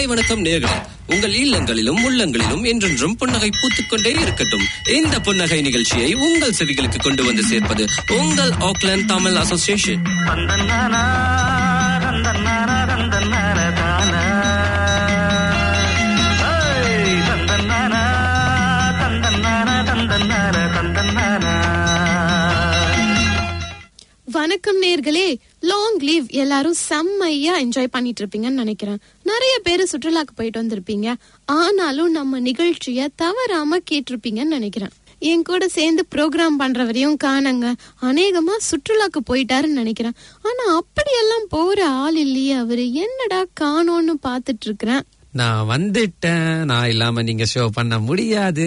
காலை வணக்கம் நேர்களே உங்கள் இல்லங்களிலும் உள்ளங்களிலும் என்றென்றும் புன்னகை பூத்துக்கொண்டே இருக்கட்டும் இந்த புன்னகை நிகழ்ச்சியை உங்கள் செவிகளுக்கு கொண்டு வந்து சேர்ப்பது உங்கள் ஆக்லாந்து தமிழ் அசோசியேஷன் தந்தன்னானா தந்தன்னானா தந்தன்னானா தானா ஏய், தந்தன்னானா தந்தன்னானா தந்தன்னானா தந்தன்னானா வணக்கம் நேர்களே லாங் லீவ் எல்லாரும் செம்மையா என்ஜாய் பண்ணிட்டு இருப்பீங்கன்னு நினைக்கிறேன் நிறைய பேர் சுற்றுலாக்கு போயிட்டு வந்திருப்பீங்க ஆனாலும் நம்ம நிகழ்ச்சிய தவறாம கேட்டிருப்பீங்கன்னு நினைக்கிறேன் என் கூட சேர்ந்து ப்ரோக்ராம் பண்றவரையும் காணங்க அநேகமா சுற்றுலாக்கு போயிட்டாருன்னு நினைக்கிறேன் ஆனா அப்படியெல்லாம் போற ஆள் இல்லையே அவரு என்னடா காணோன்னு பாத்துட்டு இருக்கிறேன் நான் வந்துட்டேன் நான் இல்லாம நீங்க ஷோ பண்ண முடியாது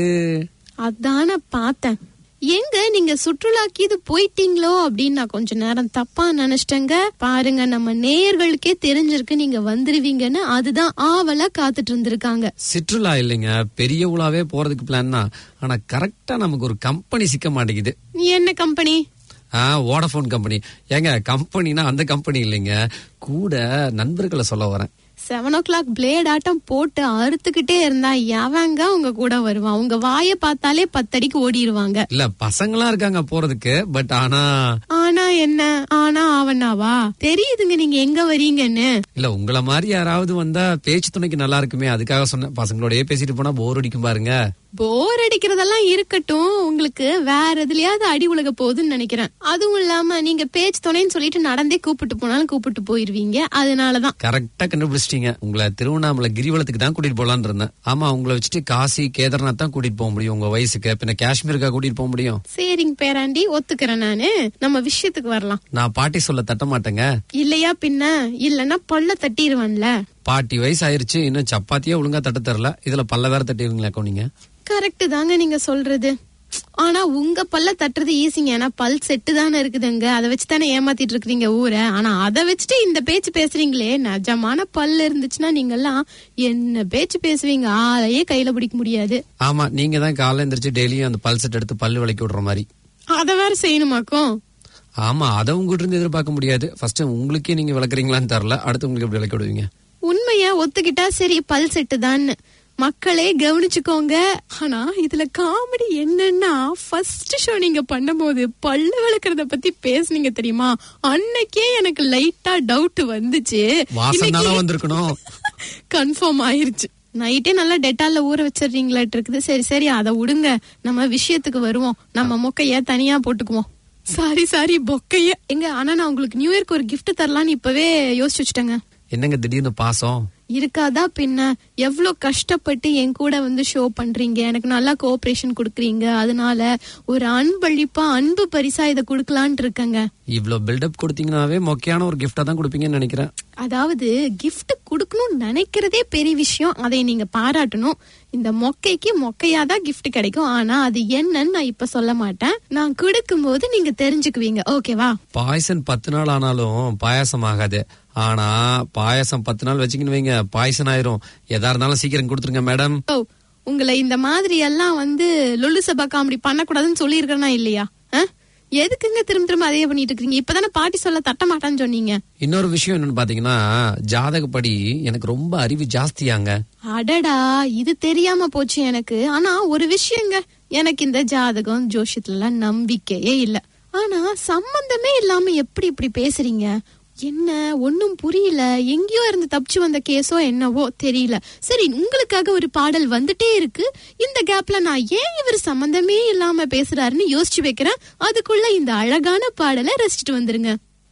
அதான பார்த்தேன் எங்க நீங்க சுற்றுலாக்கு இது போயிட்டீங்களோ அப்படின்னு நான் கொஞ்ச நேரம் தப்பா நினைச்சிட்டேங்க பாருங்க நம்ம நேயர்களுக்கே தெரிஞ்சிருக்கு நீங்க வந்துருவீங்கன்னு அதுதான் ஆவலா காத்துட்டு இருந்திருக்காங்க சுற்றுலா இல்லைங்க பெரிய உலாவே போறதுக்கு பிளான் தான் ஆனா கரெக்டா நமக்கு ஒரு கம்பெனி சிக்க மாட்டேங்குது என்ன கம்பெனி ஆ வோடபோன் கம்பெனி ஏங்க கம்பெனினா அந்த கம்பெனி இல்லைங்க கூட நண்பர்களை சொல்ல வரேன் செவன் ஓ கிளாக் பிளேட் ஆட்டம் போட்டு அறுத்துக்கிட்டே இருந்தா எவங்க உங்க கூட வருவான் உங்க வாயை பார்த்தாலே பத்தடிக்கு ஓடிடுவாங்க இல்ல பசங்களா இருக்காங்க போறதுக்கு பட் ஆனா ஆனா என்ன ஆனா ஆவனாவா தெரியுதுங்க நீங்க எங்க வரீங்கன்னு இல்ல உங்கள மாதிரி யாராவது வந்தா பேச்சு துணைக்கு நல்லா இருக்குமே அதுக்காக சொன்னேன் பசங்களோடயே பேசிட்டு போனா போர் அடிக்கும் பாருங்க போர் அடிக்கிறதெல்லாம் இருக்கட்டும் உங்களுக்கு வேற எதுலயாவது அடி உலக போகுதுன்னு நினைக்கிறேன் அதுவும் இல்லாம நீங்க பேச்சு துணைன்னு சொல்லிட்டு நடந்தே கூப்பிட்டு போனாலும் கூப்பிட்டு போயிருவீங்க அதனாலதான் கரெக்டா கண்டுபிடிச்சிட்டீங்க உங்களை திருவண்ணாமலை கிரிவலத்துக்கு தான் கூட்டிட்டு போலான்னு இருந்தேன் ஆமா உங்களை வச்சுட்டு காசி கேதார்நாத் தான் கூட்டிட்டு போக முடியும் உங்க வயசுக்கு பின்ன காஷ்மீருக்கா கூட்டிட்டு போக முடியும் சரிங்க பேராண்டி ஒத்துக்கிறேன் நானு நம்ம விஷயத்துக்கு வரலாம் நான் பாட்டி சொல்ல தட்ட மாட்டேங்க இல்லையா பின்ன இல்லன்னா பல்ல தட்டிடுவான்ல பாட்டி வயசு ஆயிருச்சு இன்னும் சப்பாத்தியே ஒழுங்கா தட்ட தரல இதுல பல்ல வேற தட்டிடுங்களா நீங்க கரெக்ட் தாங்க நீங்க சொல்றது ஆனா உங்க பல்ல தட்டுறது ஈஸிங்க ஏன்னா பல் செட்டு தானே இருக்குதுங்க அதை வச்சு தானே ஏமாத்திட்டு இருக்கிறீங்க ஊரை ஆனா அதை வச்சுட்டு இந்த பேச்சு பேசுறீங்களே நிஜமான பல்ல இருந்துச்சுன்னா நீங்க எல்லாம் என்ன பேச்சு பேசுவீங்க ஆளையே கையில பிடிக்க முடியாது ஆமா நீங்க தான் காலைல எந்திரிச்சு டெய்லியும் அந்த பல் செட் எடுத்து பல்லு விளக்கி விடுற மாதிரி அதை வேற செய்யணுமாக்கும் ஆமா அதை உங்ககிட்ட இருந்து எதிர்பார்க்க முடியாது ஃபர்ஸ்ட் உங்களுக்கே நீங்க விளக்குறீங்களான்னு தெரியல அடுத்து உங்களுக்கு எப்படி விளக்கி விடுவீங்க உண்மையா ஒத்துக்கிட்டா சரி பல் செட்டு தான் மக்களே கவனிச்சுக்கோங்க ஆனா இதுல காமெடி என்னன்னா ஃபர்ஸ்ட் ஷோ நீங்க பண்ணும்போது பல்லு விளக்குறத பத்தி பேசுனீங்க தெரியுமா அன்னைக்கே எனக்கு லைட்டா டவுட் வந்துச்சு வாசம் தானே வந்திருக்கணும் கன்ஃபார்ம் ஆயிருச்சு நைட்டே நல்லா டெட்டால்ல ஊற வச்சிடுறீங்களாட்டு இருக்குது சரி சரி அதை விடுங்க நம்ம விஷயத்துக்கு வருவோம் நம்ம மொக்கைய தனியா போட்டுக்குவோம் சாரி சாரி பொக்கைய எங்க ஆனா நான் உங்களுக்கு நியூ இயர்க்கு ஒரு gift தரலான்னு இப்பவே யோசிச்சு வச்சுட்டேங்க என்னங்க திடீர்னு பாசம் இருக்காதா பின்ன எவ்வளவு கஷ்டப்பட்டு என் கூட வந்து ஷோ பண்றீங்க எனக்கு நல்லா கோஆபரேஷன் கொடுக்குறீங்க அதனால ஒரு அன்பளிப்பா அன்பு பரிசா இதை கொடுக்கலான்ட்டு இருக்கேங்க இவ்ளோ பில்டப் கொடுத்தீங்கன்னாவே மொக்கையான ஒரு கிஃப்டா தான் கொடுப்பீங்கன்னு நினைக்கிறேன் அதாவது gift கொடுக்கணும்னு நினைக்கிறதே பெரிய விஷயம் அதை நீங்க பாராட்டணும் இந்த மொக்கைக்கு மொக்கையாதான் gift கிடைக்கும் ஆனா அது என்னன்னு நான் இப்ப சொல்ல மாட்டேன் நான் கொடுக்கும்போது நீங்க தெரிஞ்சுக்குவீங்க ஓகேவா பாயசம் பத்து நாள் ஆனாலும் பாயாசம் ஆகாது ஆனா பாயாசம் பத்து நாள் வச்சுக்கின்னு வைங்க பாயசம் ஆயிரும் எதா இருந்தாலும் சீக்கிரம் கொடுத்துருங்க மேடம் ஓ உங்களை இந்த மாதிரி எல்லாம் வந்து லொல்லு சபா காமெடி பண்ணக்கூடாதுன்னு சொல்லியிருக்கேனா இல்லையா ஆ? எதுக்குங்க திரும்ப திரும்ப அதே பண்ணிட்டு இருக்கீங்க இப்பதானே பாட்டி சொல்ல தட்ட மாட்டான்னு சொன்னீங்க இன்னொரு விஷயம் என்னன்னு பாத்தீங்கன்னா ஜாதகப்படி எனக்கு ரொம்ப அறிவு ஜாஸ்தியாங்க அடடா இது தெரியாம போச்சு எனக்கு ஆனா ஒரு விஷயங்க எனக்கு இந்த ஜாதகம் ஜோஷியத்துல எல்லாம் நம்பிக்கையே இல்ல ஆனா சம்பந்தமே இல்லாம எப்படி இப்படி பேசுறீங்க என்ன ஒன்னும் புரியல எங்கேயோ இருந்து தப்பிச்சு வந்த கேஸோ என்னவோ தெரியல சரி உங்களுக்காக ஒரு பாடல் வந்துட்டே இருக்கு இந்த கேப்ல நான் ஏன் இவர் சம்பந்தமே இல்லாம பேசுறாருன்னு யோசிச்சு வைக்கிறேன் அதுக்குள்ள இந்த அழகான பாடலை ரசிச்சுட்டு வந்துருங்க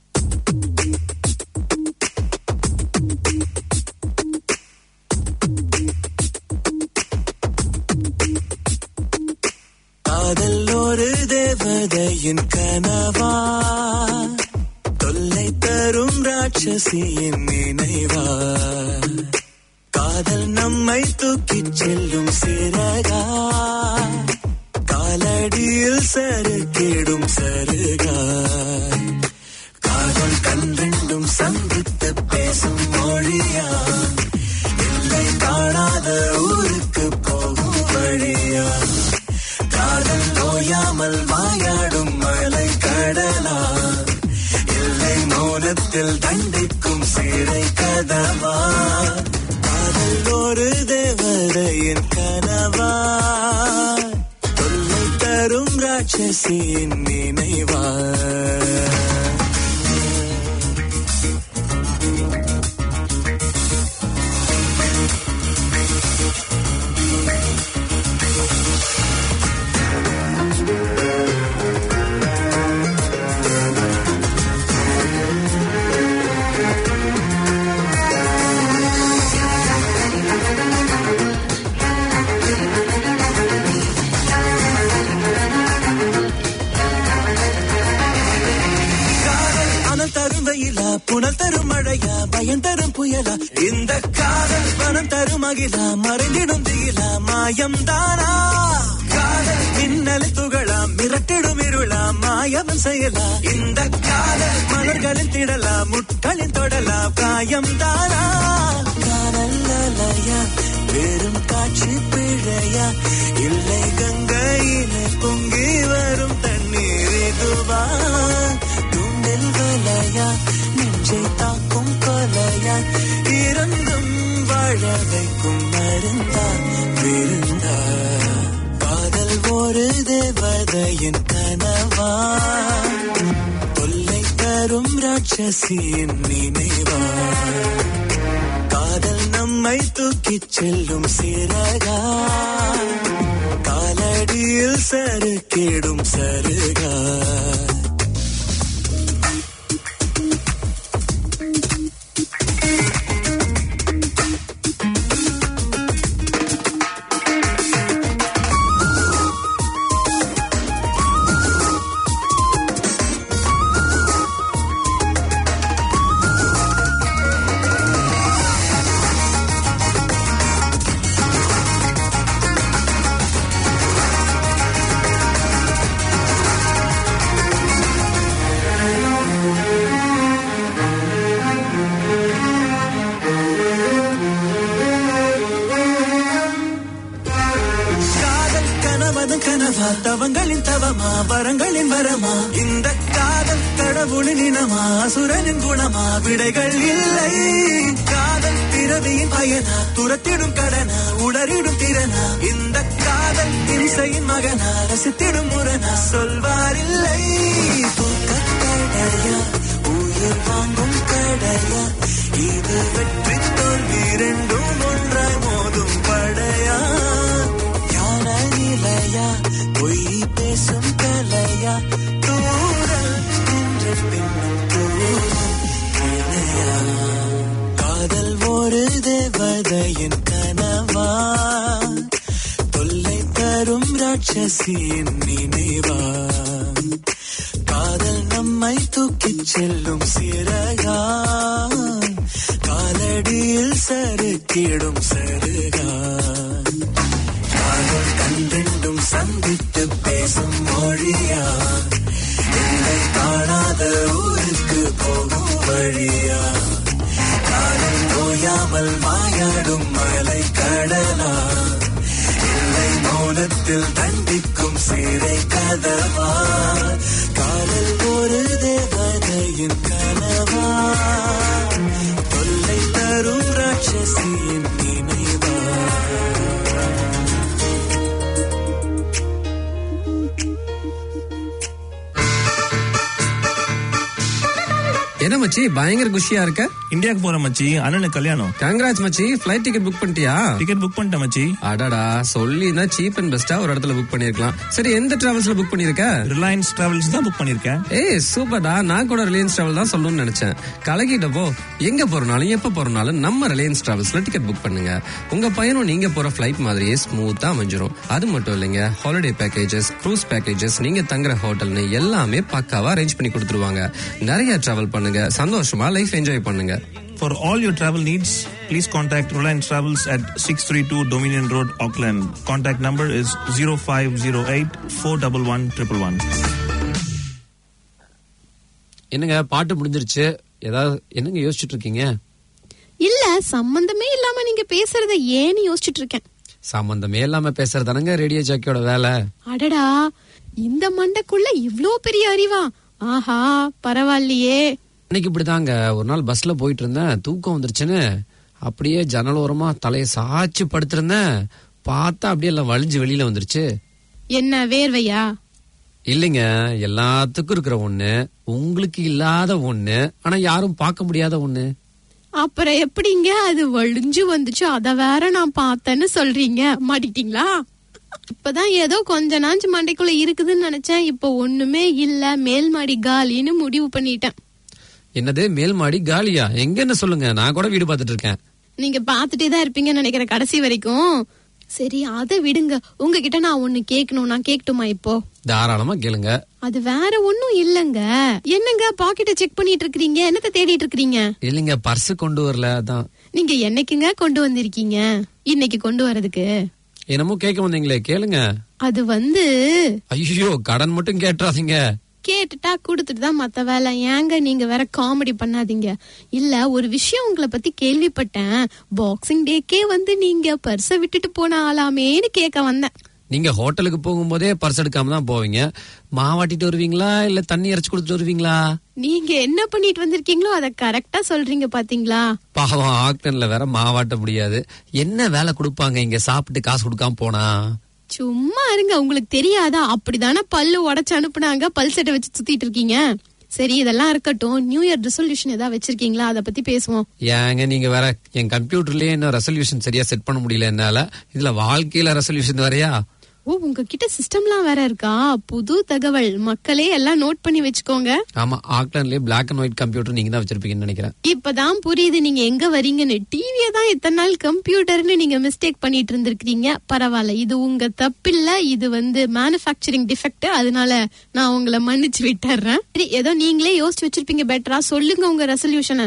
காதல் ஒரு தேவதையின் கனவா தொல்லை தரும் ராட்சசியின் நினைவா காதல் நம்மை தூக்கிச் செல்லும் சிறகா காலடியில் சறுக்கிடும் சருகா காதல் கண்ரெண்டும் சந்தித்து பேசும் மொழியா இல்லை காணாத ஊருக்கு போகும் வழியா காதல் ஓயாமல் வாயாடும் மலை கடலா இல்லை மௌனத்தில் தண்டிக்கும் சிறை கதவா காதல் ஒரு தேவதையின் கனவா தொல்லை தரும் ராட்சசியின் நினைவா காதல் அனல் தரும் வெயிலா புனல் தரும் மழையா பயம் தரும் புயலா இந்த காதல் பணம் தரும் அகிலா மறைந்திடும் திகிலா மாயம் தானா காதல் மின்னலை துகளா மிரட்டிடும் இருளா மாயவன் செயலா இந்த காதல் மலர்களின் திடலா முட்களின் தொடலா காயம் தானா காதல் அலையா வெறும் காட்சி பிழையா இல்லை கங்கையிலே பொங்கி வரும் தண்ணீர் இதுவா தூண்டில் வலையா நெஞ்சை தாக்கும் கொலையா இறந்தும் வாழ வைக்கும் மருந்தா விருந்தா காதல் ஒரு தேவதையின் கனவா தொல்லை தரும் ராட்சசியின் நினைவா காதல் நம்மை தூக்கிச் செல்லும் சிறகா காலடியில் சறுக்கிடும் சருகா காதல் கனவதன் கனவா தவங்களின் தவமா வரங்களின் வரமா இந்த காதல் கடவுளின் இனமா அசுரனின் குணமா விடைகள் இல்லை காதல் பிறவியின் பயனா துரத்திடும் கடனா உடறிடும் திறனா இந்த காதல் இம்சையின் மகனா ரசித்திடும் முரணா சொல்வார் இல்லை தூக்கக்கடையா உயிர் வாங்கும் கடையா இது வெற்றி தோல்வி ரெண்டும் ஒன்றாய் மோதும் படையா ஞான நிலையா பொய் பேசும் கலையா தூரல் என்று பின்னும் தூரம் இணையா காதல் ஒரு தேவதையின் கனவா தொல்லை தரும் ராட்சசியின் நினைவா காதல் நம்மை தூக்கிச் செல்லும் சிறகா காலடியில் சறுக்கிடும் சருகா காதல் கண்டெண்டும் சந்தித்து பேசும் மொழியா இல்லை காணாத ஊருக்கு போகும் வழியா காதல் ஓயாமல் மாயாடும் மலை கடலா இல்லை மௌனத்தில் தண்டிக்கும் சிறை கதவா காதல் ஒரு தேவதையின் கனவா தொல்லை தரும் ராட்சசியின் நினைவா என்ன மச்சி பயங்கர குஷியா இருக்க இந்தியாவுக்கு போற மச்சி அண்ணனுக்கு கல்யாணம் கங்கராஜ் மச்சி ஃபிளைட் டிக்கெட் புக் பண்ணிட்டியா டிக்கெட் புக் பண்ணிட்டேன் மச்சி அடடா சொல்லி தான் சீப் அண்ட் பெஸ்டா ஒரு இடத்துல புக் பண்ணிருக்கலாம் சரி எந்த டிராவல்ஸ்ல புக் பண்ணிருக்க ரிலையன்ஸ் டிராவல்ஸ் தான் புக் பண்ணிருக்கேன் ஏய் சூப்பர்டா நான் கூட ரிலையன்ஸ் டிராவல் தான் சொல்லணும்னு நினைச்சேன் கலகிட்டப்போ எங்க போறனாலும் எப்ப போறனாலும் நம்ம ரிலையன்ஸ் டிராவல்ஸ்ல டிக்கெட் புக் பண்ணுங்க உங்க பயணம் நீங்க போற ஃபிளைட் மாதிரியே ஸ்மூத்தா அமைஞ்சிரும் அது மட்டும் இல்லைங்க ஹாலிடே பேக்கேஜஸ் க்ரூஸ் பேக்கேஜஸ் நீங்க தங்குற ஹோட்டல்னு எல்லாமே பக்காவா அரேஞ்ச் பண்ணி கொடுத்துருவாங்க நிறைய டிராவல் பண்ணுங்க சந்தோஷமா லைஃப் என்ஜாய் பண்ணுங்க For all your travel needs, please contact Reliance Travels at 632 Dominion Road, Auckland. Contact number is 0508 411 111. என்னங்க பாட்டு முடிஞ்சிருச்சு ஏதாவது என்னங்க யோசிச்சுட்டு இருக்கீங்க இல்ல சம்பந்தமே இல்லாம நீங்க பேசுறத ஏன்னு யோசிச்சுட்டு இருக்கேன் சம்பந்தமே இல்லாம பேசுறதானங்க ரேடியோ ஜாக்கியோட வேலை அடடா இந்த மண்டைக்குள்ள இவ்ளோ பெரிய அறிவா ஆஹா பரவாயில்லையே அன்னைக்கு இப்படிதாங்க ஒரு நாள் பஸ்ல போயிட்டு இருந்தேன் தூக்கம் வந்துருச்சுன்னு அப்படியே ஜன்னல் ஓரமா தலையை சாய்ச்சி படுத்திருந்தேன் பார்த்தா அப்படியே எல்லாம் வலிஞ்சு வெளியில வந்துருச்சு என்ன வேர்வையா இல்லைங்க எல்லாத்துக்கும் இருக்கிற ஒண்ணு உங்களுக்கு இல்லாத ஒண்ணு ஆனா யாரும் பார்க்க முடியாத ஒண்ணு அப்புறம் எப்படிங்க அது வழிஞ்சு வந்துச்சு அத வேற நான் பார்த்தேன்னு சொல்றீங்க மாட்டிக்கிட்டீங்களா இப்பதான் ஏதோ கொஞ்ச நாஞ்சு மண்டைக்குள்ள இருக்குதுன்னு நினைச்சேன் இப்ப ஒண்ணுமே இல்ல மேல் மாடி காலின்னு முடிவு பண்ணிட்டேன் என்னது மேல் மாடி காலியா எங்கன்னு சொல்லுங்க நான் கூட வீடு பார்த்துட்டு இருக்கேன் நீங்க பாத்துட்டே தான் இருப்பீங்கன்னு நினைக்கிறேன் கடைசி வரைக்கும் சரி அதை விடுங்க உங்ககிட்ட நான் ஒண்ணு கேட்கணும் நான் கேக்கட்டுமா இப்போ தாராளமா கேளுங்க அது வேற ஒண்ணும் இல்லங்க என்னங்க பாக்கெட்டை செக் பண்ணிட்டு இருக்கீங்க என்னத்த தேடிட்டு இருக்கீங்க இல்லைங்க பர்ஸ் கொண்டு வரல அதான் நீங்க என்னைக்குங்க கொண்டு வந்திருக்கீங்க இன்னைக்கு கொண்டு வரதுக்கு என்னமோ கேட்க வந்தீங்களே கேளுங்க அது வந்து ஐயோ கடன் மட்டும் கேட்டுறாதீங்க கேட்டுட்டா கொடுத்துட்டு தான் மத்த வேலை ஏங்க நீங்க வேற காமெடி பண்ணாதீங்க இல்ல ஒரு விஷயம் உங்களை பத்தி கேள்விப்பட்டேன் பாக்ஸிங் டேக்கே வந்து நீங்க பர்ஸ விட்டுட்டு போன ஆளாமேன்னு கேட்க வந்தேன் நீங்க ஹோட்டலுக்கு போகும்போதே பர்ஸ் எடுக்காம தான் போவீங்க மாவாட்டிட்டு வருவீங்களா இல்ல தண்ணி இறைச்சு கொடுத்துட்டு வருவீங்களா நீங்க என்ன பண்ணிட்டு வந்திருக்கீங்களோ அத கரெக்டா சொல்றீங்க பாத்தீங்களா பாவம் ஆக்டன்ல வேற மாவாட்ட முடியாது என்ன வேலை கொடுப்பாங்க இங்க சாப்பிட்டு காசு கொடுக்காம போனா சும்மா இருங்க உங்களுக்கு தெரியாதா அப்படிதானே பல்லு உடைச்சு அனுப்புனாங்க பல் செட்டை வச்சு சுத்திட்டு இருக்கீங்க சரி இதெல்லாம் இருக்கட்டும் நியூ இயர் ரெசல்யூஷன் ஏதாவது வச்சிருக்கீங்களா அத பத்தி பேசுவோம் ஏங்க நீங்க வேற என் கம்ப்யூட்டர்லயே இன்னும் ரெசல்யூஷன் சரியா செட் பண்ண முடியல என்னால இதுல வாழ்க்கையில ரெசல்யூஷன் வேறயா ஓ உங்ககிட்ட சிஸ்டம்லாம் வேற இருக்கா புது தகவல் மக்களே எல்லாம் நோட் பண்ணி வச்சுக்கோங்க ஆமா ஆக்லாண்ட்லயே பிளாக் அண்ட் ஒயிட் கம்ப்யூட்டர் நீங்க தான் வச்சிருப்பீங்கன்னு நினைக்கிறேன் இப்பதான் புரியுது நீங்க எங்க வரீங்கன்னு டிவியை தான் இத்தனை நாள் கம்ப்யூட்டர்னு நீங்க மிஸ்டேக் பண்ணிட்டு இருந்திருக்கீங்க பரவாயில்ல இது உங்க தப்பில்ல இது வந்து மேனுஃபேக்சரிங் டிஃபெக்ட் அதனால நான் உங்களை மன்னிச்சு விட்டுறேன் சரி ஏதோ நீங்களே யோசிச்சு வச்சிருப்பீங்க பெட்டரா சொல்லுங்க உங்க ரெசல்யூஷனை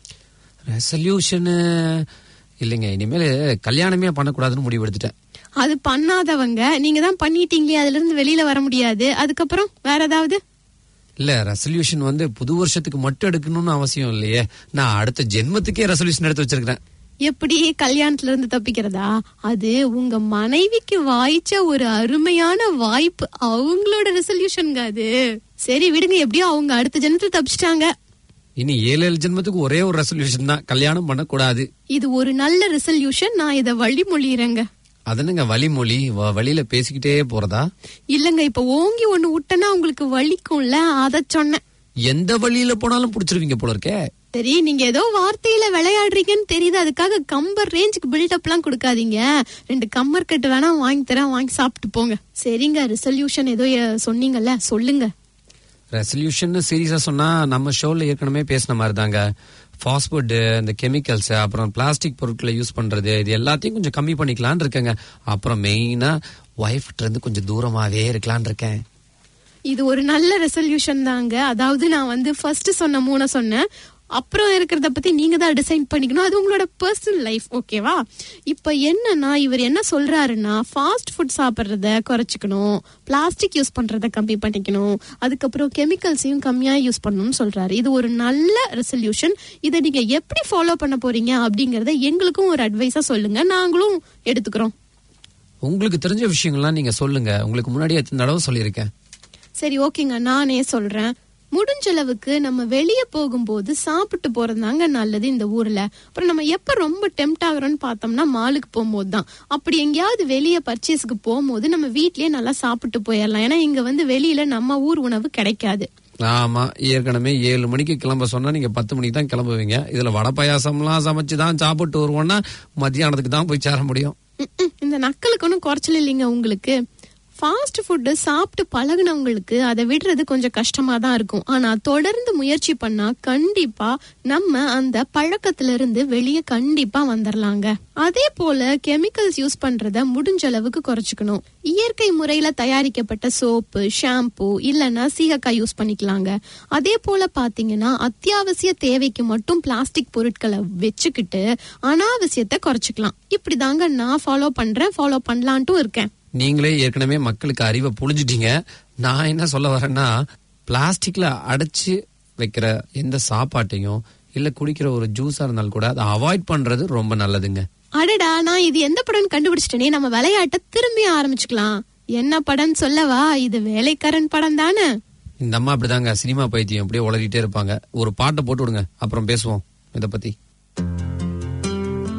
ரெசல்யூஷனு இல்லைங்க இனிமேல் கல்யாணமே பண்ணக்கூடாதுன்னு முடிவு எடுத்துட்டேன் அது பண்ணாதவங்க நீங்க தான் பண்ணிட்டீங்களே அதுல இருந்து வெளியில வர முடியாது அதுக்கப்புறம் வேற ஏதாவது இல்ல ரெசல்யூஷன் வந்து புது வருஷத்துக்கு மட்டும் எடுக்கணும்னு அவசியம் இல்லையே நான் அடுத்த ஜென்மத்துக்கே ரெசல்யூஷன் எடுத்து வச்சிருக்கிறேன் எப்படி கல்யாணத்துல இருந்து தப்பிக்கிறதா அது உங்க மனைவிக்கு வாய்ச்ச ஒரு அருமையான வாய்ப்பு அவங்களோட ரெசல்யூஷனுங்க அது சரி விடுங்க எப்படியோ அவங்க அடுத்த ஜென்மத்துல தப்பிச்சிட்டாங்க இனி ஏழு ஏழு ஜென்மத்துக்கு ஒரே ஒரு ரெசல்யூஷன் தான் கல்யாணம் பண்ணக்கூடாது இது ஒரு நல்ல ரெசல்யூஷன் நான் இத வழிமொழிறேங்க அதனுங்க வழிமொழி வ- வழியில பேசிக்கிட்டே போறதா இல்லங்க இப்ப ஓங்கி ஒண்ணு விட்டனா உங்களுக்கு வலிக்கும்ல அத சொன்னேன் எந்த வழியில போனாலும் புடிச்சிருவீங்க போல இருக்கே சரி நீங்க ஏதோ வார்த்தையில விளையாடுறீங்கன்னு தெரியுது அதுக்காக கம்பர் ரேஞ்சுக்கு பில்டப் எல்லாம் கொடுக்காதீங்க ரெண்டு கம்மர் கட்டு வேணா வாங்கி தரேன் வாங்கி சாப்பிட்டு போங்க சரிங்க ரெசல்யூஷன் ஏதோ அஹ், சொன்னீங்கல்ல சொல்லுங்க ரெசல்யூஷன் சீரியஸா சொன்னா நம்ம ஷோல ஏற்கனவே பேசின மாதிரி தாங்க ஃபாஸ்ட் ஃபுட் இந்த கெமிக்கல்ஸ் அப்புறம் பிளாஸ்டிக் பொருட்களை யூஸ் பண்றது இது எல்லாத்தையும் கொஞ்சம் கம்மி பண்ணிக்கலாம்னு இருக்கேங்க அப்புறம் மெயினா ஒய்ஃப்ட்ட இருந்து கொஞ்சம் தூரமாவே இருக்கலாம்னு இருக்கேன் இது ஒரு நல்ல ரெசல்யூஷன் தாங்க அதாவது நான் வந்து ஃபர்ஸ்ட் சொன்ன மூணை சொன்னேன் அப்புறம் இருக்கிறத பத்தி நீங்க தான் டிசைட் பண்ணிக்கணும் அது உங்களோட பர்சனல் லைஃப் ஓகேவா இப்ப என்னன்னா இவர் என்ன சொல்றாருன்னா ஃபாஸ்ட் ஃபுட் சாப்பிட்றத குறைச்சிக்கணும் பிளாஸ்டிக் யூஸ் பண்றத கம்மி பண்ணிக்கணும் அதுக்கப்புறம் கெமிக்கல்ஸையும் கம்மியா யூஸ் பண்ணணும்னு சொல்றாரு இது ஒரு நல்ல ரெசல்யூஷன் இதை நீங்க எப்படி ஃபாலோ பண்ண போறீங்க அப்படிங்கறத எங்களுக்கும் ஒரு அட்வைஸா சொல்லுங்க நாங்களும் எடுத்துக்கிறோம் உங்களுக்கு தெரிஞ்ச விஷயங்கள்லாம் நீங்க சொல்லுங்க உங்களுக்கு முன்னாடியே எத்தனை தடவை சொல்லியிருக்கேன் சரி ஓகேங்க நானே சொல்றேன் முடிஞ்ச அளவுக்கு நம்ம வெளியே போகும்போது சாப்பிட்டு போறதுதாங்க நல்லது இந்த ஊர்ல அப்புறம் நம்ம எப்ப ரொம்ப டெம்ட் ஆகுறோம்னு பார்த்தோம்னா மாலுக்கு போகும்போது தான் அப்படி எங்கேயாவது வெளியே பர்ச்சேஸ்க்கு போகும்போது நம்ம வீட்லயே நல்லா சாப்பிட்டு போயிடலாம் ஏன்னா இங்க வந்து வெளியில நம்ம ஊர் உணவு கிடைக்காது ஆமா ஏற்கனவே ஏழு மணிக்கு கிளம்ப சொன்னா நீங்க பத்து மணிக்கு தான் கிளம்புவீங்க இதுல வடை பாயாசம்லாம் சமைச்சு தான் சாப்பிட்டு வருவோம்னா மத்தியானத்துக்கு தான் போய் சேர முடியும் ம்ம். இந்த நக்கலுக்கு ஒன்றும் குறைச்சல் இல்லைங்க உங்களுக்கு ஃபாஸ்ட் ஃபுட்டு சாப்பிட்டு பழகுனவங்களுக்கு அதை விடுறது கொஞ்சம் கஷ்டமா தான் இருக்கும் ஆனா தொடர்ந்து முயற்சி பண்ணா கண்டிப்பா நம்ம அந்த பழக்கத்துல இருந்து வெளியே கண்டிப்பா வந்துடலாங்க அதே போல கெமிக்கல்ஸ் யூஸ் பண்றத முடிஞ்ச அளவுக்கு குறைச்சிக்கணும் இயற்கை முறையில தயாரிக்கப்பட்ட சோப்பு ஷாம்பு இல்லைன்னா சீகக்காய் யூஸ் பண்ணிக்கலாங்க அதே போல பாத்தீங்கன்னா அத்தியாவசிய தேவைக்கு மட்டும் பிளாஸ்டிக் பொருட்களை வச்சுக்கிட்டு அனாவசியத்தை குறைச்சிக்கலாம் இப்படிதாங்க நான் ஃபாலோ பண்றேன் ஃபாலோ பண்ணலான்ட்டும் இருக்கேன் நீங்களே ஏற்கனவே மக்களுக்கு அறிவை புழிஞ்சிட்டீங்க நான் என்ன சொல்ல வரேன்னா பிளாஸ்டிக்ல அடைச்சு வைக்கிற எந்த சாப்பாட்டையும் இல்ல குடிக்கிற ஒரு ஜூஸா இருந்தாலும் கூட அதை அவாய்ட் பண்றது ரொம்ப நல்லதுங்க அடடா நான் இது எந்த படம்னு கண்டுபிடிச்சிட்டேனே நம்ம விளையாட்ட திரும்பி ஆரம்பிச்சுக்கலாம் என்ன படம்னு சொல்லவா இது வேலைக்காரன் படம் தானே இந்த அம்மா அப்படிதாங்க சினிமா பைத்தியம் அப்படியே உளறிட்டே இருப்பாங்க ஒரு பாட்டை போட்டு விடுங்க அப்புறம் பேசுவோம் இத பத்தி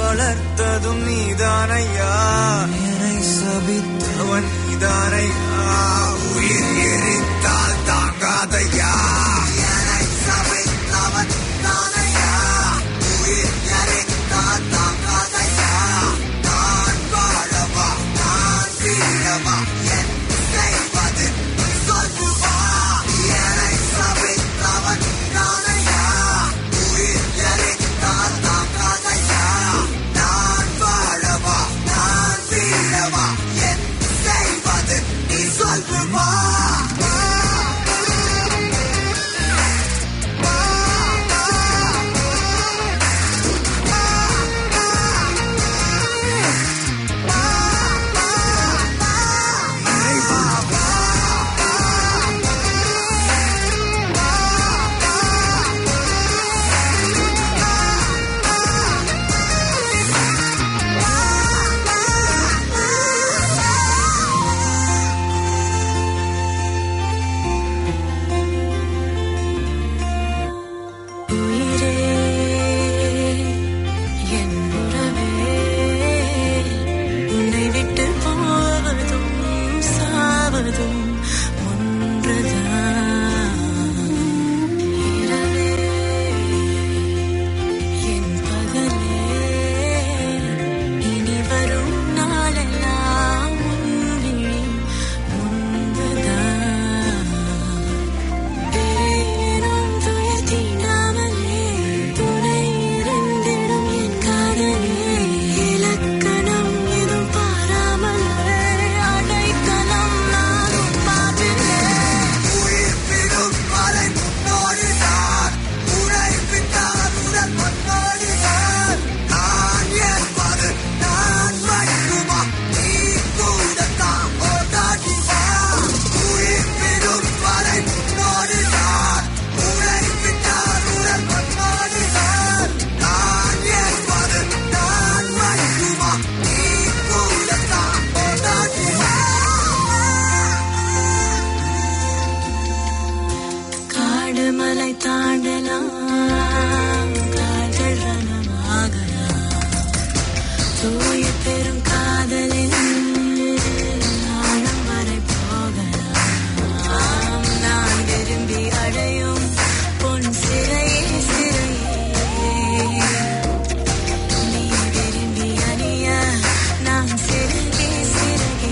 வளர்த்ததும் நீதானையா என்னை சபித்தவன் நீதானையா உயிர் எரித்தால் தாங்காதையா என்னை சபித்தவன் நீதானையா உயிர் எரித்தால் தாங்காதையா நான் வாழவா நான் வீழவா என் செய்வது சொல்லுவா என்னை சபித்தவன் நீதானையா உயிர் எரித்தால் தாங்காதையா நான் வாழவா நான் வீழவா என் செய்வது நீ சொல்லுவா உயிரே என் உறவே உன்னை விட்டு போவதும் சாவதும் ஒன்றுதான் இரவே என் பகலே இனி வரும் நாளெல்லாம் உன்விழி முன்புதான் பேரும் துயர் தீண்டாமலே துணை இருந்திடும் என் காதலே இலக்கணம் எதுவும் பாராமலே அடைக்கலம் நானும் பார்த்திலே உயிர்ப்பிடும் மலை முன்னோடிதான் உழைப்பிட்டார் உடல் முன்னோடிதான் நான் என்பது நான் மட்டுமா நீ கூடத்தான் ஓட்டாடி வா உயிர்ப்பிடும் மலை முன்னோடிதான் உழைப்பிட்டார் உடல் முன்னோடிதான் நான் என்பது நான் மட்டுமா நீ கூடத்தான் ஓட்டாடி வா காடு மலை தாண்டலாம் காதல் ரணமாகலாம் தூய பெரும் காதலின் ஆழம் வரை போகலாம் நான் விரும்பி அடையும் பொன் சிறையே சிறையே நீ விரும்பி அணிய நான் சிறகே சிறகே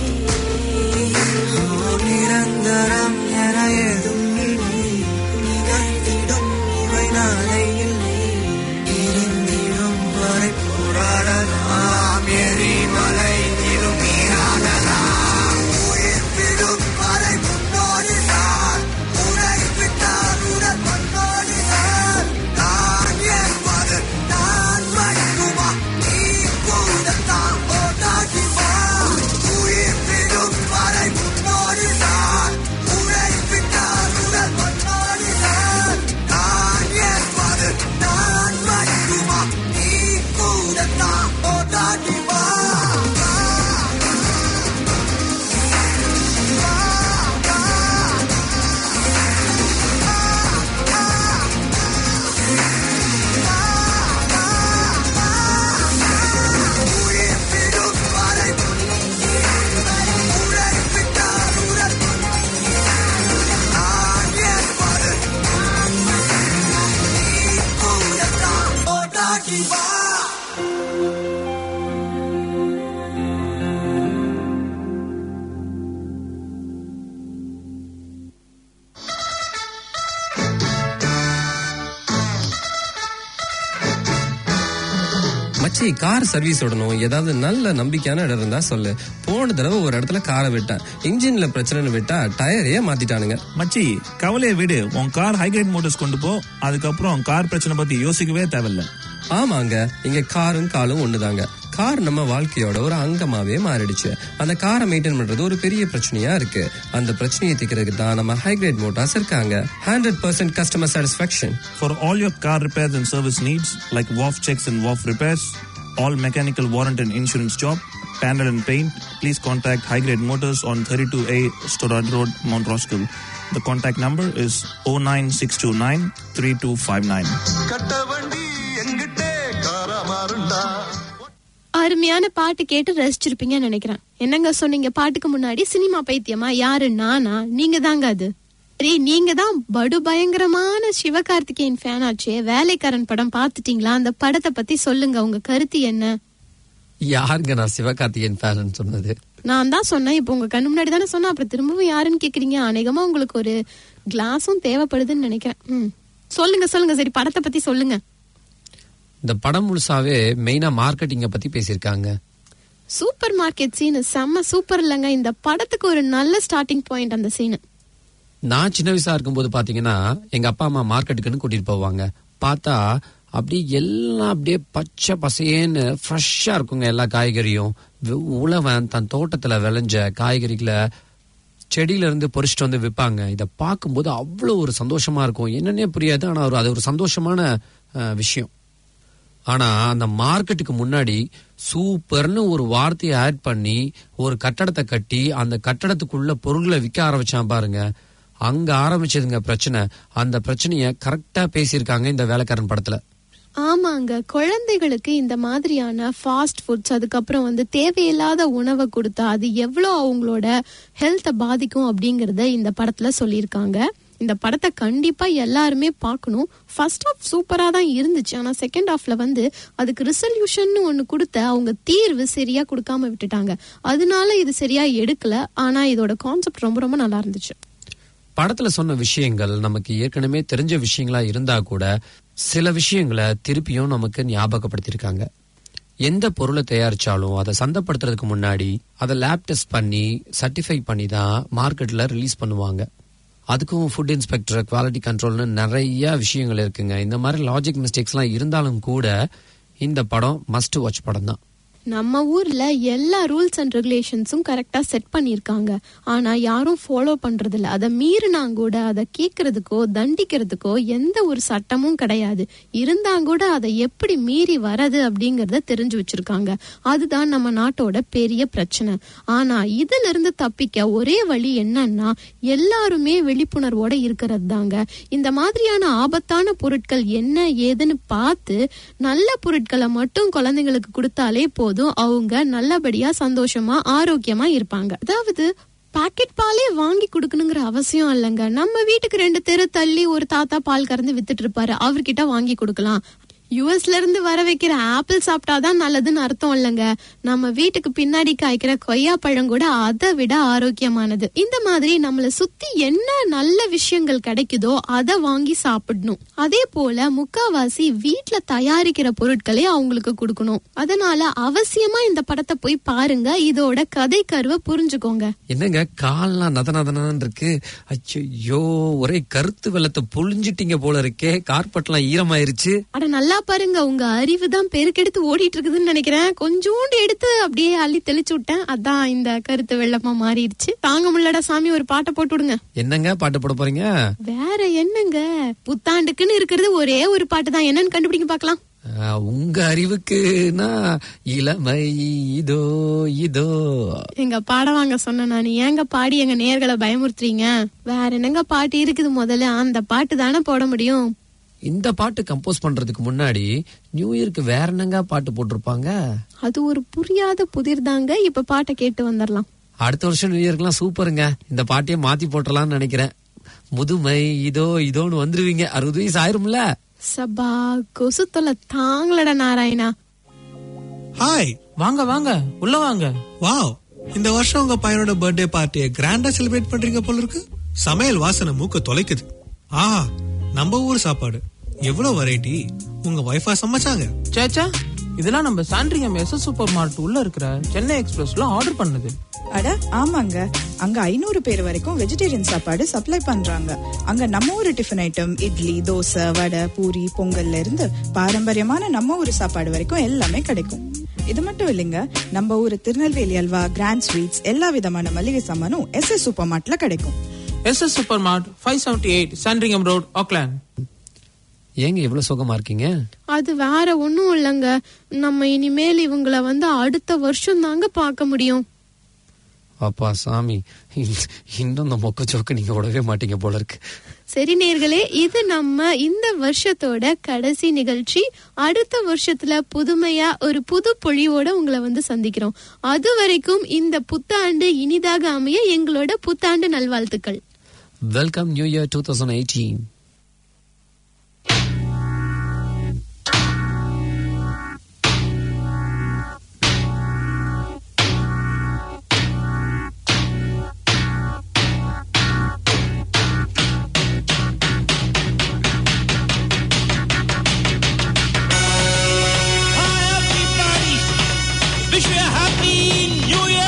நிரந்தரம் என ஏதும் இல்லை நிகழ்ந்திடும் இவை நாளை இல்லை இருந்திடும் வரை போராடலாம் எரிமலை இருமீராடலாம் உயிர்ப்பிடும் வரை முன்னோடிதான் உழைப்பிட்டார் உடல் முன்னோடிதான் நான் என்பது நான் மட்டுமா நீ கூடத்தான் ஓட்டாடி வா உயிர்ப்பிடும் வரை முன்னோடிதான் உழைப்பிட்டார் உடல் முன்னோடிதான் நான் என்பது நான் மட்டுமா நீ கூடத்தான் ஓட்டாடி வா உயிர்ப்பிடும் வரை உழைப்பிட்டார் உடல் நான் என்பது நீ கூடத்தான் ஓட்டாடி வா மச்சி கார் சர்வீஸ் விடணும் ஏதாவது நல்ல நம்பிக்கையான இடம் இருந்தா சொல்லு போன தடவை ஒரு இடத்துல காரை விட்டேன் இன்ஜின்ல பிரச்சனைன்னு விட்டா டயரையே மாத்திட்டானுங்க மச்சி கவலையை விடு உன் கார் ஹைகிரேட் மோட்டர்ஸ் கொண்டு போ அதுக்கப்புறம் கார் பிரச்சனை பத்தி யோசிக்கவே தேவையில்ல ஆமாங்க இங்க காரும் காலும் ஒண்ணுதாங்க கார் நம்ம வாழ்க்கையோட ஒரு அங்கமாவே மாறிடுச்சு அந்த காரை மெயின்டைன் பண்றது ஒரு பெரிய பிரச்சனையா இருக்கு அந்த பிரச்சனையை தீர்க்கிறதுக்கு தான் நம்ம ஹைகிரேட் மோட்டார்ஸ் இருக்காங்க hundred percent customer satisfaction For all your car repairs and service needs, like WAF checks and WAF repairs, all mechanical warrant and insurance job, panel and paint, please contact High Grade Motors on 32A Storad Road, Mount Roskill. The contact number is 09629 3259. கட்ட வண்டி எங்கிட்டே காரமாறுண்டா அருமையான பாட்டு கேட்டு ரசிச்சிருப்பீங்கன்னு நினைக்கிறேன் என்னங்க சொன்னீங்க பாட்டுக்கு முன்னாடி சினிமா பைத்தியமா யாரு நானா நீங்க தாங்க அது சரி நீங்க தான் படு பயங்கரமான சிவகார்த்திகேயன் ஃபேன் ஆச்சே வேலைக்காரன் படம் பாத்துட்டீங்களா அந்த படத்தை பத்தி சொல்லுங்க உங்க கருத்து என்ன யாருங்க நான் சிவகார்த்திகேயன் ஃபேன் சொன்னது நான் தான் சொன்னேன் இப்போ உங்க கண்ணு முன்னாடி தானே சொன்னேன் அப்புறம் திரும்பவும் யாருன்னு கேக்குறீங்க அநேகமா உங்களுக்கு ஒரு கிளாஸும் தேவைப்படுதுன்னு நினைக்கிறேன் ம். சொல்லுங்க சொல்லுங்க சரி படத்தை பத்தி சொல்லுங்க இந்த படம் முழுசாவே மெயினா மார்க்கெட்டிங்க பத்தி பேசியிருக்காங்க சூப்பர் மார்க்கெட் சீனு செம்ம சூப்பர் இல்லைங்க இந்த படத்துக்கு ஒரு நல்ல ஸ்டார்டிங் பாயிண்ட் அந்த சீனு நான் சின்ன வயசா இருக்கும்போது பாத்தீங்கன்னா எங்க அப்பா அம்மா மார்க்கெட்டுக்குன்னு கூட்டிட்டு போவாங்க பார்த்தா அப்படியே எல்லாம் அப்படியே பச்சை பசேன்னு ஃப்ரெஷ்ஷா இருக்குங்க எல்லா காய்கறியும் வி- உழவன் தன் தோட்டத்துல விளைஞ்ச காய்கறிகளை செடியில இருந்து பொறிச்சிட்டு வந்து விற்பாங்க இதை பார்க்கும்போது அவ்வளோ ஒரு சந்தோஷமா இருக்கும் என்னன்னே புரியாது ஆனா ஒரு அது ஒரு சந்தோஷமான அஹ், விஷயம் ஆனா அந்த மார்க்கெட்டுக்கு முன்னாடி சூப்பர்னு ஒரு வார்த்தையை ஆட் பண்ணி ஒரு கட்டடத்தை கட்டி அந்த கட்டடத்துக்குள்ள பொருள்களை விற்க ஆரம்பிச்சான் பாருங்க அங்க ஆரம்பிச்சதுங்க பிரச்சனை அந்த பிரச்சனைய கரெக்டா பேசியிருக்காங்க இந்த வேலைக்காரன் படத்துல ஆமாங்க குழந்தைகளுக்கு இந்த மாதிரியான ஃபாஸ்ட் ஃபுட்ஸ் அதுக்கப்புறம் வந்து தேவையில்லாத உணவை கொடுத்தா அது எவ்வளோ அவங்களோட ஹெல்த்தை பாதிக்கும் அப்படிங்கறத இந்த படத்துல சொல்லியிருக்காங்க இந்த படத்தை கண்டிப்பா எல்லாருமே பார்க்கணும் ஃபர்ஸ்ட் ஹாஃப் சூப்பரா தான் இருந்துச்சு ஆனா செகண்ட் ஹாஃப்ல வந்து அதுக்கு ரிசல்யூஷன் ஒன்னு கொடுத்த அவங்க தீர்வு சரியா கொடுக்காம விட்டுட்டாங்க அதனால இது சரியா எடுக்கல ஆனா இதோட கான்செப்ட் ரொம்ப ரொம்ப நல்லா இருந்துச்சு படத்துல சொன்ன விஷயங்கள் நமக்கு ஏற்கனவே தெரிஞ்ச விஷயங்களா இருந்தா கூட சில விஷயங்களை திருப்பியும் நமக்கு ஞாபகப்படுத்தியிருக்காங்க எந்த பொருளை தயாரிச்சாலும் அதை சந்தைப்படுத்துறதுக்கு முன்னாடி அதை லேப் டெஸ்ட் பண்ணி சர்டிஃபை பண்ணி தான் மார்க்கெட்ல ரிலீஸ் பண்ணுவாங்க அதுக்கும் ஃபுட் இன்ஸ்பெக்டர் குவாலிட்டி கண்ட்ரோல்னு நிறைய விஷயங்கள் இருக்குங்க இந்த மாதிரி லாஜிக் மிஸ்டேக்ஸ்லாம் இருந்தாலும் கூட இந்த படம் மஸ்ட் வாட்ச் படம் தான் நம்ம ஊர்ல எல்லா ரூல்ஸ் அண்ட் ரெகுலேஷன்ஸும் கரெக்டா செட் பண்ணிருக்காங்க ஆனா யாரும் ஃபாலோ பண்றது இல்ல அதை மீறினா கூட அதை கேக்குறதுக்கோ தண்டிக்கிறதுக்கோ எந்த ஒரு சட்டமும் கிடையாது இருந்தா கூட அதை எப்படி மீறி வரது அப்படிங்கறத தெரிஞ்சு வச்சிருக்காங்க அதுதான் நம்ம நாட்டோட பெரிய பிரச்சனை ஆனா இதுல இருந்து தப்பிக்க ஒரே வழி என்னன்னா எல்லாருமே விழிப்புணர்வோட இருக்கிறது தாங்க இந்த மாதிரியான ஆபத்தான பொருட்கள் என்ன ஏதுன்னு பார்த்து நல்ல பொருட்களை மட்டும் குழந்தைங்களுக்கு கொடுத்தாலே போதும் அவங்க நல்லபடியா சந்தோஷமா ஆரோக்கியமா இருப்பாங்க அதாவது பாக்கெட் பாலே வாங்கி கொடுக்கணுங்கிற அவசியம் இல்லைங்க நம்ம வீட்டுக்கு ரெண்டு தெரு தள்ளி ஒரு தாத்தா பால் கறந்து வித்துட்டு இருப்பாரு அவர்கிட்ட வாங்கி கொடுக்கலாம் யுஎஸ்ல இருந்து வர வைக்கிற ஆப்பிள் சாப்பிட்டாதான் நல்லதுன்னு அர்த்தம் இல்லைங்க நம்ம வீட்டுக்கு பின்னாடி காய்க்கிற கொய்யா பழம் கூட அதை விட ஆரோக்கியமானது இந்த மாதிரி நம்மள சுத்தி என்ன நல்ல விஷயங்கள் கிடைக்குதோ அதை வாங்கி சாப்பிடணும் அதே போல முக்காவாசி வீட்ல தயாரிக்கிற பொருட்களே அவங்களுக்கு கொடுக்கணும் அதனால அவசியமா இந்த படத்தை போய் பாருங்க இதோட கதை கருவை புரிஞ்சுக்கோங்க என்னங்க கால்லாம் நத நதனன்னு இருக்கு ஐயோ ஒரே கருத்து வெள்ளத்தை புழிஞ்சிட்டீங்க போல இருக்கே கார்பெட்லாம் ஈரமாயிருச்சு அட நல்லா பாருங்க உங்க அறிவு தான் பெருக்கெடுத்து ஓடிட்டு இருக்குதுன்னு நினைக்கிறேன் கொஞ்சோண்டு எடுத்து அப்படியே அள்ளி தெளிச்சு விட்டேன் அதான் இந்த கருத்து வெள்ளமா மாறிடுச்சு தாங்க முடியலடா சாமி ஒரு பாட்டை போட்டு விடுங்க என்னங்க பாட்டு போட போறீங்க வேற என்னங்க புத்தாண்டுக்குன்னு இருக்கிறது ஒரே ஒரு பாட்டு தான் என்னன்னு கண்டுபிடிங்க பார்க்கலாம் ஆஹ், உங்க அறிவுக்குனா இளமை இதோ இதோ எங்க பாடவாங்க சொன்ன நான் ஏங்க பாடி எங்க நேர்களை பயமுறுத்துறீங்க வேற என்னங்க பாட்டு இருக்குது முதல்ல அந்த பாட்டு தானே போட முடியும் இந்த பாட்டு கம்போஸ் பண்றதுக்கு முன்னாடி நியூ இயர்க்கு வேற என்னங்க பாட்டு போட்டிருப்பாங்க அது ஒரு புரியாத புதிர் தாங்க இப்ப பாட்டை கேட்டு வந்துடலாம் அடுத்த வருஷம் நியூ இயர்க்குலாம் சூப்பருங்க இந்த பாட்டையே மாத்தி போட்டுறலாம்னு நினைக்கிறேன் முதுமை இதோ இதோன்னு வந்துருவீங்க அறுபது வயசு ஆயிரும்ல சபா கொசு தொலை தாங்களடா நாராயணா ஹாய் வாங்க வாங்க உள்ள வாங்க வாவ் இந்த வருஷம் உங்க பையனோட பர்த்டே பார்ட்டியை கிராண்டா செலிப்ரேட் பண்றீங்க போல இருக்கு சமையல் வாசனை மூக்க தொலைக்குது ஆஹா நம்ம ஊர் சாப்பாடு எவ்வளவு வெரைட்டி உங்க வைஃபா சமைச்சாங்க சேச்சா இதெல்லாம் நம்ம சாண்ட்ரியம் எஸ் சூப்பர் மார்ட் உள்ள இருக்கிற சென்னை எக்ஸ்பிரஸ்ல ஆர்டர் பண்ணது அட ஆமாங்க அங்க ஐநூறு பேர் வரைக்கும் வெஜிடேரியன் சாப்பாடு சப்ளை பண்றாங்க அங்க நம்ம ஊரு டிஃபன் ஐட்டம் இட்லி தோசை வடை பூரி பொங்கல்ல இருந்து பாரம்பரியமான நம்ம ஊரு சாப்பாடு வரைக்கும் எல்லாமே கிடைக்கும் இது மட்டும் இல்லைங்க நம்ம ஊரு திருநெல்வேலி அல்வா கிராண்ட் ஸ்வீட்ஸ் எல்லா விதமான மளிகை சாமானும் எஸ் எஸ் சூப்பர் மார்ட்ல கிடைக்கும் S S super mart five seventy eight Sandringham road Auckland ஏங்க இவ்வளவு சுகமா இருக்கீங்க அது வேற ஒண்ணும் இல்லைங்க நம்ம இனிமேல் இவங்கள வந்து அடுத்த வருஷம் தாங்க பார்க்க முடியும் அப்பா சாமி இன்னும் இந்த மொக்க சோக்கு நீங்க விடவே மாட்டீங்க போல இருக்கு சரி நேர்களே இது நம்ம இந்த வருஷத்தோட கடைசி நிகழ்ச்சி அடுத்த வருஷத்துல புதுமையா ஒரு புது பொழிவோட உங்களை வந்து சந்திக்கிறோம் அது வரைக்கும் இந்த புத்தாண்டு இனிதாக அமைய எங்களோட புத்தாண்டு நல்வாழ்த்துக்கள் welcome new year two thousand eighteen Wish you a happy new year!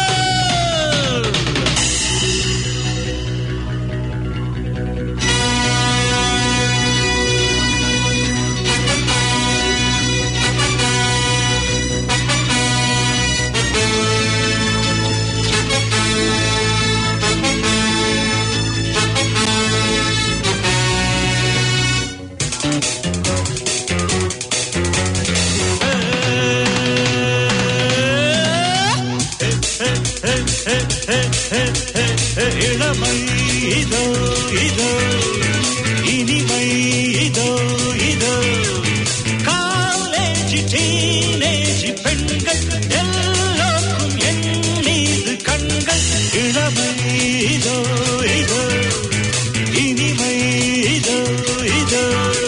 இளமை இதோ இதோ இனிமை இதோ இதோ காலேஜ் டீனேஜ் பெண்கள் எல்லோருக்கும் என் மீது கண்கள் இளமை இதோ இதோ இனிமை இதோ இதோ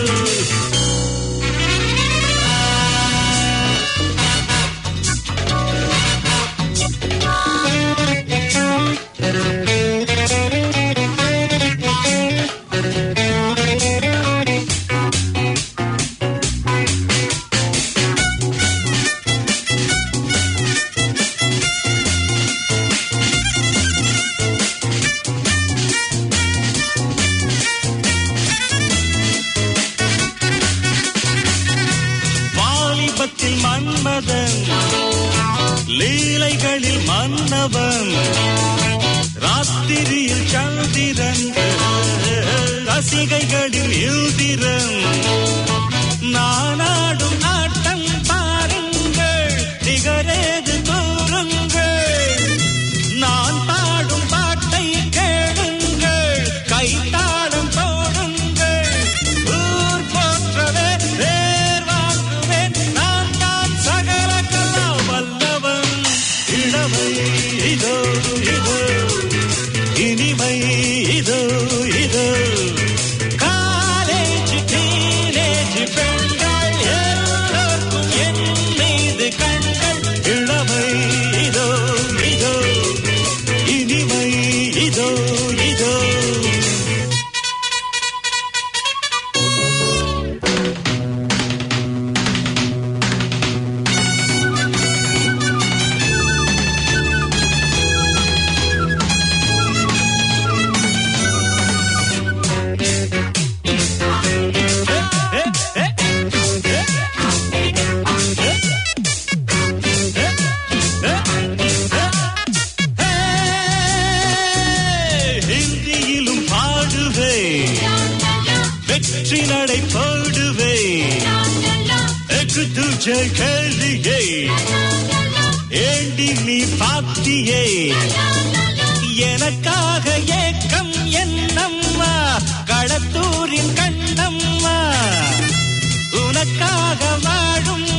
வாலிபத்தில் மன்மதன் லீலைகளில் மன்னவன் ராத்திரியில் சந்திரன் ரசிகைகளில் இந்திரன் நானாடும் ஆட்டம் பாருங்கள் நிகரேது கூறுங்கள் நான் பாடும் பாட்டை கேளுங்கள் கைத்தாளம் போடுங்கள் ஊர் போற்றவே வேர் வாங்குவேன் நான் தான் சகல கலா வல்லவன் இளமை இதோ இதோ இனிமை இதோ இதோ காலேஜ் டீனேஜ் பெண்கள் எல்லோருக்கும் என் மீது கண்கள் இளமை இதோ இதோ இனிமை இதோ இதோ ஹிந்தியிலும் பாடுவே வெற்றி நடை போடுவே எக்கு துஜை கேளியே ஏண்டி நீ பாத்தியே எனக்காக ஏக்கம் என்னம்மா களத்தூரின் கண்ணம்மா உனக்காக வாழும்